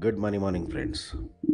good morning morning friends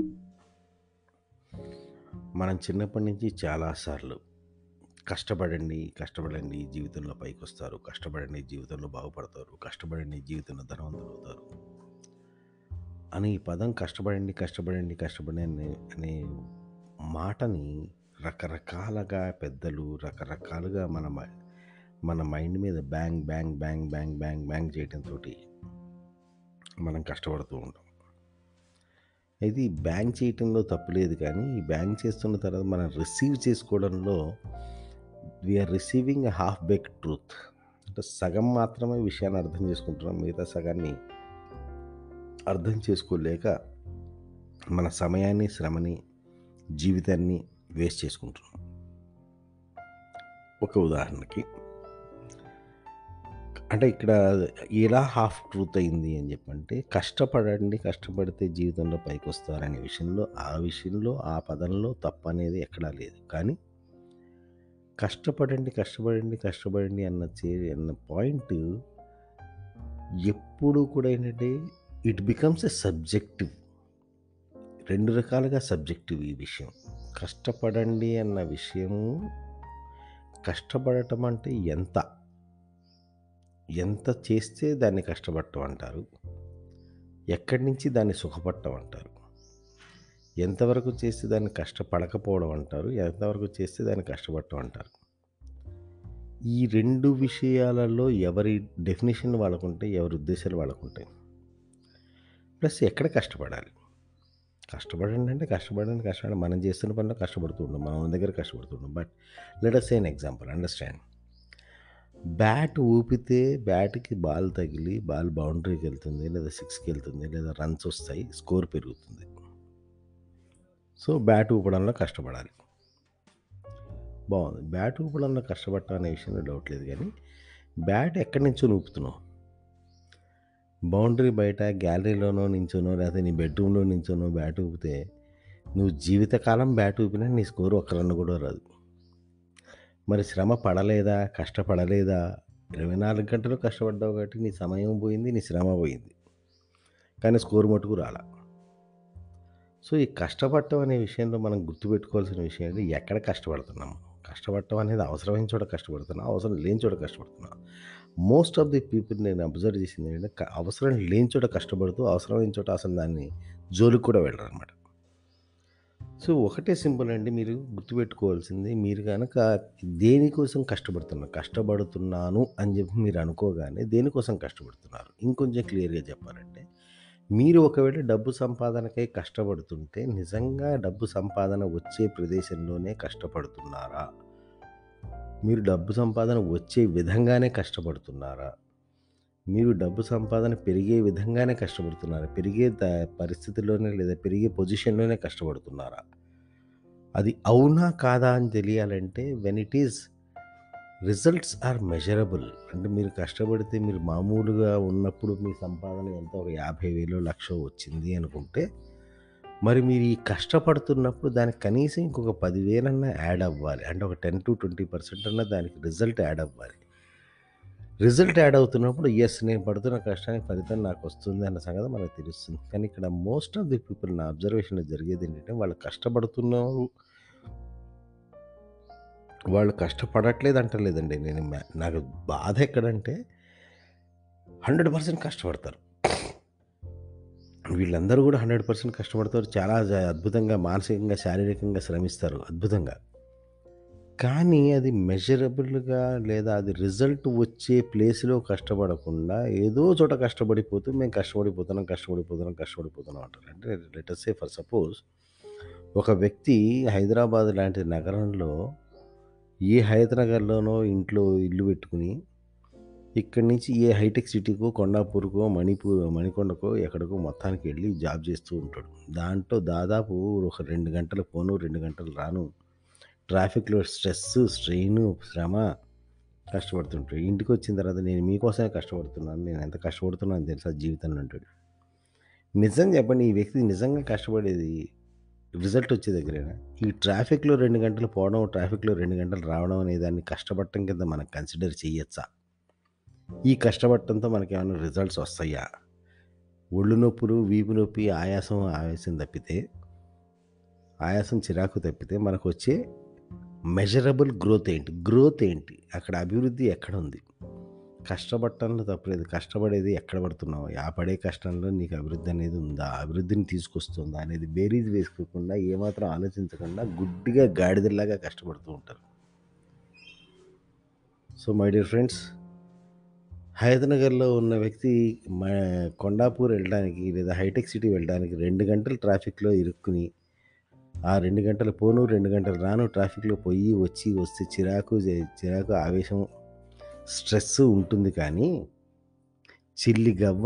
మనం చిన్నప్పటి నుంచి చాలాసార్లు కష్టపడండి కష్టపడండి జీవితంలో పైకి వస్తారు కష్టపడండి జీవితంలో బాగుపడతారు కష్టపడండి జీవితంలో ధనవంతులు అవుతారు అని ఈ పదం కష్టపడండి కష్టపడండి కష్టపడండి అనే అనే మాటని రకరకాలుగా పెద్దలు రకరకాలుగా మన మ- మన మైండ్ మీద bang bang bang bang bang bang చేయడంతో మనం కష్టపడుతూ ఉంటాం ఇది బ్యాంక్ చేయటంలో తప్పులేదు కానీ ఈ బ్యాంక్ చేస్తున్న తర్వాత మనం రిసీవ్ చేసుకోవడంలో we are receiving a half baked truth అంటే సగం మాత్రమే విషయాన్ని అర్థం చేసుకుంటున్నాం మిగతా సగాన్ని అర్థం చేసుకోలేక మన సమయాన్ని శ్రమని జీవితాన్ని వేస్ట్ చేసుకుంటున్నాం ఒక ఉదాహరణకి అంటే ఇక్కడ ఎలా హాఫ్ ట్రూత్ అయింది అని చెప్పంటే కష్టపడండి కష్టపడితే జీవితంలో పైకి వస్తారనే విషయంలో ఆ విషయంలో ఆ పదంలో తప్పు అనేది ఎక్కడా లేదు కానీ కష్టపడండి కష్టపడండి కష్టపడండి అన్న చే అన్న పాయింట్ ఎప్పుడు కూడా ఏంటంటే ఇట్ బికమ్స్ ఎ సబ్జెక్టివ్ రెండు రకాలుగా సబ్జెక్టివ్ ఈ విషయం కష్టపడండి అన్న విషయము కష్టపడటం అంటే ఎంత ఎంత చేస్తే దాన్ని కష్టపడటం అంటారు ఎక్కడి నుంచి దాన్ని సుఖపడటం అంటారు ఎంతవరకు చేస్తే దాన్ని కష్టపడకపోవడం అంటారు ఎంతవరకు చేస్తే దాన్ని కష్టపడటం అంటారు ఈ రెండు విషయాలలో ఎవరి డెఫినేషన్ వాళ్ళకుంటాయి ఎవరి ఉద్దేశాలు వాళ్ళకుంటాయి ప్లస్ ఎక్కడ కష్టపడాలి కష్టపడండి అంటే కష్టపడండి కష్టపడండి మనం చేస్తున్న పనిలో కష్టపడుతూ ఉంటాం మన దగ్గర కష్టపడుతుంటాం but let us see an example understand bat ఊపితే బ్యాట్కి బాల్ తగిలి బాల్ బౌండరీకి వెళ్తుంది లేదా సిక్స్కి వెళ్తుంది లేదా రన్స్ వస్తాయి స్కోర్ పెరుగుతుంది సో బ్యాట్ ఊపడంలో కష్టపడాలి బాగుంది బ్యాట్ ఊపడంలో కష్టపడటం అనే విషయంలో డౌట్ లేదు కానీ బ్యాట్ ఎక్కడి నుంచో ఊపుతున్నావు బౌండరీ బయట గ్యాలరీలోనో నించోనో లేకపోతే నీ బెడ్రూమ్లో నించోనో బ్యాట్ ఊపితే నువ్వు జీవితకాలం బ్యాట్ ఊపినా నీ స్కోర్ ఒక్క రన్ కూడా రాదు మరి శ్రమ పడలేదా కష్టపడలేదా ఇరవై నాలుగు గంటలు కష్టపడ్డావు కాబట్టి నీ సమయం పోయింది నీ శ్రమ పోయింది కానీ స్కోర్ మటుకు రాలా సో ఈ కష్టపడటం అనే విషయంలో మనం గుర్తుపెట్టుకోవాల్సిన విషయం ఏంటి ఎక్కడ కష్టపడుతున్నాము కష్టపడటం అనేది అవసరమైన చోట కష్టపడుతున్నాం అవసరం లేని చోట కష్టపడుతున్నాం మోస్ట్ ఆఫ్ ది పీపుల్ నేను అబ్జర్వ్ చేసింది ఏంటంటే క- అవసరం లేని చోట కష్టపడుతూ అవసరమైన చోట అసలు దాన్ని జోలికి కూడా వెళ్ళరు అనమాట సో ఒకటే సింపుల్ అండి మీరు గుర్తుపెట్టుకోవాల్సింది మీరు కనుక దేనికోసం కష్టపడుతున్నారు కష్టపడుతున్నాను అని చెప్పి మీరు అనుకోగానే దేనికోసం కష్టపడుతున్నారు ఇంకొంచెం క్లియర్గా చెప్పాలంటే మీరు ఒకవేళ డబ్బు సంపాదనకై కష్టపడుతుంటే నిజంగా డబ్బు సంపాదన వచ్చే ప్రదేశంలోనే కష్టపడుతున్నారా మీరు డబ్బు సంపాదన వచ్చే విధంగానే కష్టపడుతున్నారా మీరు డబ్బు సంపాదన పెరిగే విధంగానే కష్టపడుతున్నారా పెరిగే ద పరిస్థితిలోనే లేదా పెరిగే పొజిషన్లోనే కష్టపడుతున్నారా అది అవునా కాదా అని తెలియాలంటే when it is results are measurable అంటే మీరు కష్టపడితే మీరు మామూలుగా ఉన్నప్పుడు మీ సంపాదన ఎంత ఒక యాభై వేలు లక్ష వచ్చింది అనుకుంటే మరి మీరు ఈ కష్టపడుతున్నప్పుడు దానికి కనీసం ఇంకొక పదివేలన్నా యాడ్ అవ్వాలి అంటే ఒక టెన్ టు ట్వంటీ పర్సెంట్ అన్న దానికి రిజల్ట్ యాడ్ అవ్వాలి రిజల్ట్ యాడ్ అవుతున్నప్పుడు ఎస్ నేను పడుతున్న కష్టానికి ఫలితం నాకు వస్తుంది అన్న సంగతి మనకు తెలుస్తుంది కానీ ఇక్కడ మోస్ట్ ఆఫ్ ది పీపుల్ నా అబ్జర్వేషన్లో జరిగేది ఏంటంటే వాళ్ళు కష్టపడుతున్నారు వాళ్ళు కష్టపడట్లేదు అంటలేదండి నేను మ్యా- నాకు బాధ ఎక్కడంటే హండ్రెడ్ పర్సెంట్ కష్టపడతారు వీళ్ళందరూ కూడా హండ్రెడ్ పర్సెంట్ కష్టపడతారు చాలా జ- అద్భుతంగా మానసికంగా శారీరకంగా శ్రమిస్తారు అద్భుతంగా కానీ అది మెజరబుల్గా లేదా అది రిజల్ట్ వచ్చే ప్లేస్లో కష్టపడకుండా ఏదో చోట కష్టపడిపోతూ మేము కష్టపడిపోతున్నాం కష్టపడిపోతున్నాం కష్టపడిపోతున్నాం అంటారు అంటే లెటర్స్ సే ఫర్ సపోజ్ ఒక వ్యక్తి హైదరాబాద్ లాంటి నగరంలో ఏ హైదరాబాద్లోనో ఇంట్లో ఇల్లు పెట్టుకుని ఇక్కడి నుంచి ఏ హైటెక్ సిటీకో కొండాపూర్కో మణిపూర్ మణికొండకో ఎక్కడికో మొత్తానికి వెళ్ళి జాబ్ చేస్తూ ఉంటాడు దాంట్లో దాదాపు ఒక రెండు గంటలు పోను రెండు గంటలు రాను ట్రాఫిక్లో స్ట్రెస్ స్ట్రెయిన్ శ్రమ కష్టపడుతుంటాడు ఇంటికి వచ్చిన తర్వాత నేను మీకోసమే కష్టపడుతున్నాను నేను ఎంత కష్టపడుతున్నాను తెలుసా జీవితంలో అంటాడు నిజం చెప్పండి ఈ వ్యక్తి నిజంగా కష్టపడేది రిజల్ట్ వచ్చే దగ్గరేనా ఈ ట్రాఫిక్లో రెండు గంటలు పోవడం ట్రాఫిక్లో రెండు గంటలు రావడం అనే దాన్ని కష్టపడటం కింద మనం కన్సిడర్ చేయొచ్చా ఈ కష్టపడటంతో మనకి ఏమైనా రిజల్ట్స్ వస్తాయా ఒళ్ళు నొప్పులు వీపు నొప్పి ఆయాసం ఆవేశం తప్పితే ఆయాసం చిరాకు తప్పితే మనకు వచ్చే మెజరబుల్ గ్రోత్ ఏంటి గ్రోత్ ఏంటి అక్కడ అభివృద్ధి ఎక్కడ ఉంది కష్టపడటంలో తప్పలేదు కష్టపడేది ఎక్కడ పడుతున్నావు ఆ పడే కష్టంలో నీకు అభివృద్ధి అనేది ఉందా అభివృద్ధిని తీసుకొస్తుందా అనేది బేరీజ్ వేసుకోకుండా ఏమాత్రం ఆలోచించకుండా గుడ్డిగా గాడిదలాగా కష్టపడుతూ ఉంటారు సో మై డియర్ ఫ్రెండ్స్ హైదనగర్లో ఉన్న వ్యక్తి మా కొండాపూర్ వెళ్ళడానికి లేదా హైటెక్ సిటీ వెళ్ళడానికి రెండు గంటలు ట్రాఫిక్లో ఇరుక్కుని ఆ రెండు గంటలు పోను రెండు గంటలు రాను ట్రాఫిక్లో పోయి వచ్చి వస్తే చిరాకు జే- చిరాకు ఆవేశం స్ట్రెస్ ఉంటుంది కానీ చిల్లి గవ్వ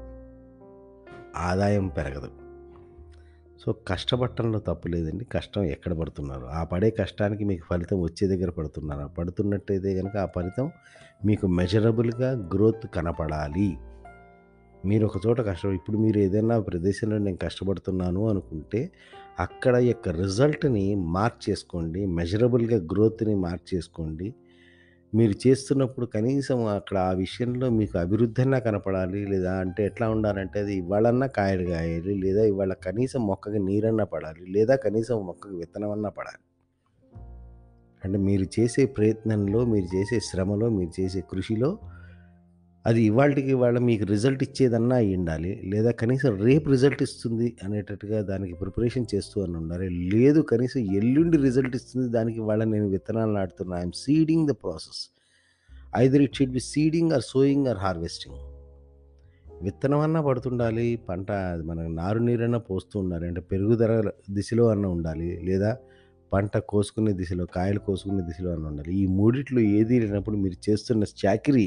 ఆదాయం పెరగదు సో కష్టపడటంలో తప్పు లేదండి కష్టం ఎక్కడ పడుతున్నారు ఆ పడే కష్టానికి మీకు ఫలితం వచ్చే దగ్గర పడుతున్నారు పడుతున్నట్టయితే కనుక ఆ ఫలితం మీకు మెజరబుల్గా గ్రోత్ కనపడాలి మీరు ఒక చోట కష్టం ఇప్పుడు మీరు ఏదైనా ప్రదేశంలో నేను కష్టపడుతున్నాను అనుకుంటే అక్కడ యొక్క రిజల్ట్ని మార్క్ చేసుకోండి మెజరబుల్గా గ్రోత్ని మార్క్ చేసుకోండి మీరు చేస్తున్నప్పుడు కనీసం అక్కడ ఆ విషయంలో మీకు అభివృద్ధి అన్నా కనపడాలి లేదా అంటే ఎట్లా ఉండాలంటే అది ఇవాళన్నా కాయలు కాయాలి లేదా ఇవాళ కనీసం మొక్కకి నీరన్నా పడాలి లేదా కనీసం మొక్కకి విత్తనం అన్నా పడాలి అంటే మీరు చేసే ప్రయత్నంలో మీరు చేసే శ్రమలో మీరు చేసే కృషిలో అది ఇవాళకి ఇవాళ మీకు రిజల్ట్ ఇచ్చేదన్నా అయి ఉండాలి లేదా కనీసం రేపు రిజల్ట్ ఇస్తుంది అనేటట్టుగా దానికి ప్రిపరేషన్ చేస్తూ అని ఉండాలి లేదు కనీసం ఎల్లుండి రిజల్ట్ ఇస్తుంది దానికి ఇవాళ నేను విత్తనాలు నాటుతున్నా I'm seeding the process either it should be seeding or sowing or harvesting విత్తనం అన్నా పడుతుండాలి పంట అది మనకు నారు నీరన్నా పోస్తూ ఉండాలి అంటే పెరుగుదల దిశలో అన్న ఉండాలి లేదా పంట కోసుకునే దిశలో కాయలు కోసుకునే దిశలో అన్న ఉండాలి ఈ మూడిట్లో ఏది లేనప్పుడు మీరు చేస్తున్న చాకిరీ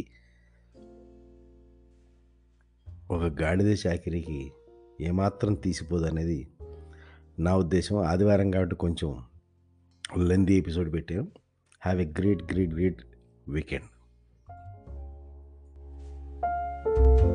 ఒక గాడిద చాకిరీకి ఏమాత్రం తీసిపోదు అనేది నా ఉద్దేశం ఆదివారం కాబట్టి కొంచెం లెందీ ఎపిసోడ్ పెట్టాం have a great great great weekend